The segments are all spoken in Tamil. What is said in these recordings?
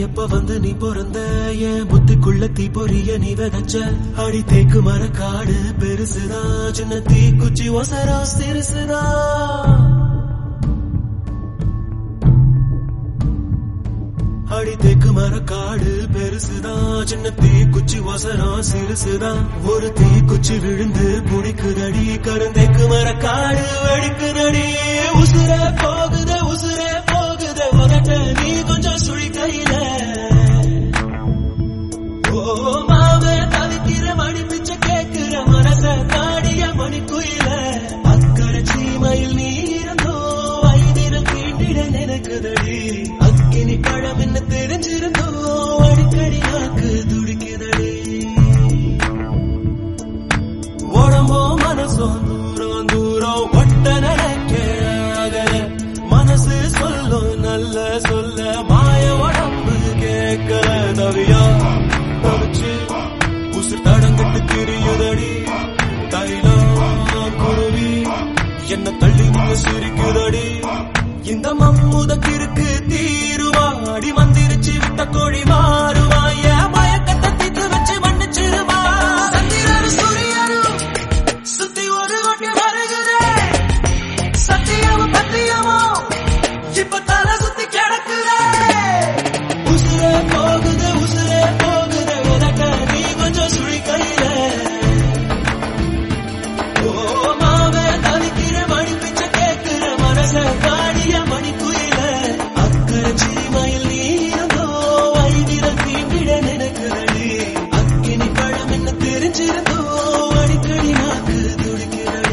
எப்ப வந்து நீ பிறந்த என் புத்திக்குள்ள தீ பொரிய நீ விதைச்ச அடி தேக்கு மர காடு பெருசுதான் சின்ன தீ குச்சி ஒசரா சிறுசுதான் அடி தேக்கு மர காடு பெருசுதான் சின்ன தீ குச்சி ஒசரம் சிறுசுதான் ஒரு தீ குச்சி விழுந்து புடிக்குதடி கருந்தேக்கு மர காடு வெடிக்குதடி உசுர போகுத உசுர போகுத உதட்ட நீ கொஞ்சம் சுழி கையில ஓ மாவே தவிக்கிற மணி பிச்சை கேட்கிற மனச தாடிய மணி குயில அக்கறை சீமையில் நீ இருந்தோ வயதில் தீண்டிட நினைக்குதடி அக்கினி பழம் என்ன தெரிஞ்சிருந்தோ அடிக்கடி நாக்கு துடிக்குதடி உடம்போ மனசோ தூரம் தூரம் ஒட்ட நினைக்க அகல மனசு சொல்லும் நல்ல சொல்ல மாய உடம்பு கேட்கல தவியா தவிச்சு உசுர் தடங்கிட்டு திரியுதடி தைலம் குருவி என்ன தள்ளி நின்னு சிரிக்குதடி இந்த மம்முத கிறுக்கு தீருவா அடி மந்திரிச்சு விட்ட கோழி மாறுவா என் மயக்கத்தை தீத்து வச்சு மன்னிச்சிருவா சந்திரனும் சூரியனும் சுத்தி ஒரு கொண்டு வருகுதே சத்தியமும் பத்தியமும் இப்ப தலை சுத்தி கிடக்குதே உசுரே போகுது உசுரே போகுது உனக்க நீ கொஞ்சம் சுழி கையில ஓ மாவே தவிக்கிற மணி பிச்சை கேட்கிற மனச காடிய மணி குயில அக்கறை சீமையில் நீ இருந்தோ வைவிரல் தீண்டிட நினைக்குதடி அக்கினி பழம் என்ன தெரிஞ்சிருந்தோ அடிக்கடி நாக்கு துடிக்கிறடி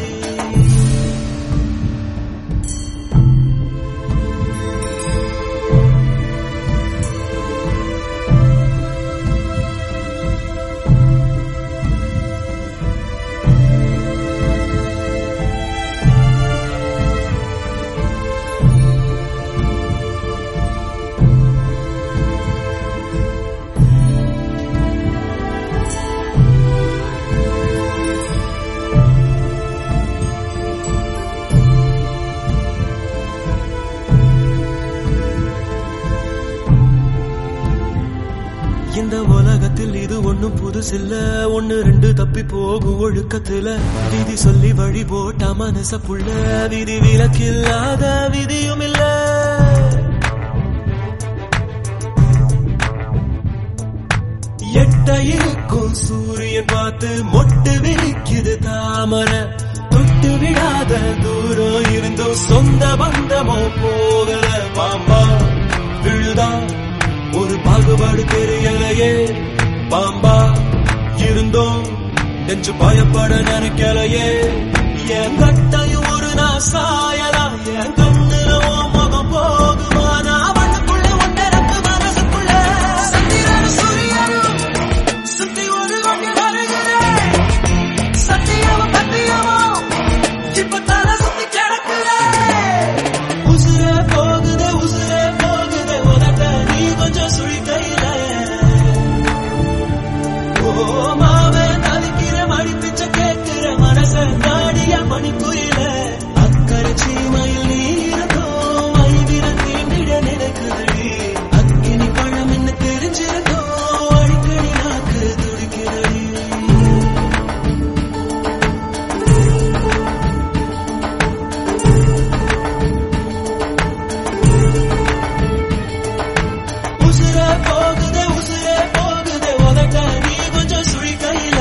இந்த உலகத்தில் இது ஒண்ணும் புதுசில்ல ஒண்ணு ரெண்டு தப்பி போகும் ஒழுக்கத்துல விதி சொல்லி வழி போட்ட மனச புள்ள விதி விலக்கில்லாத விதியும் இல்ல எட்ட இருக்கும் சூரியன் பார்த்து மொட்டு விரிக்குது தாமரை தொட்டு விடாத தூரம் இருந்தும் சொந்த பந்தமோ போகல பாம்பா விழுதா ஒரு பாகுபாடு தெரியலையே பாம்பா இருந்தோம் நெஞ்சு பயப்பட நினைக்கலையே என் கட்டையும் ஒரு நான் சாயலாம் என் கண்ணுல உன் முகம் போகுமா நான் வண்ணுக்குள்ள ஒன்றரப்பு மனசுக்குள்ள சந்திரனும் சூரியனும் சுத்தி ஒரு கொண்டு வருகிறேன் சத்தியமும் பத்தியமும் இப்ப தலை சுத்தி கிடக்குதே உசுரே போகுதே உசுரே போகுதே உனக்க நீ கொஞ்சம் சுழி கையில ஓ மாவே தவிக்கிற மணி பிச்சை கேட்கிற மனச நாடிய மணி குயில அக்கறை சீமையில் நீ இருந்தோ வைவிரல் தீண்டிட நினைக்குதடி அக்கினி பழம் என்ன தெரிஞ்சிருந்தோ அடிக்கடி நாக்கு துடிக்கிறடி உசுரே போகுதே உசுரே போகுதே உனக்க நீ கொஞ்சம் சுழி கையில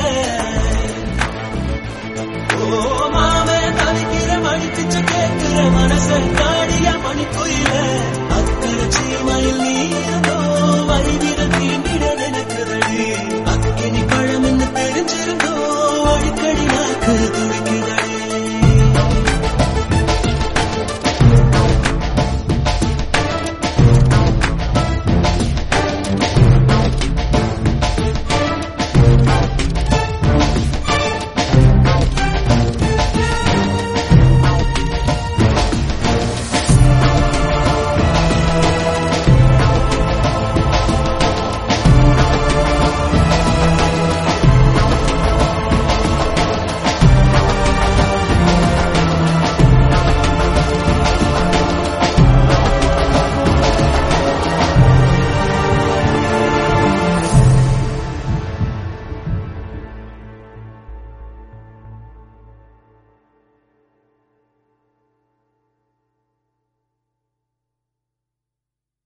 ஓ மாமே தவிக்கிற மணி பிச்சை கேட்கிற மனச காடிய மணி குயில அக்கறை சீமையில் நீ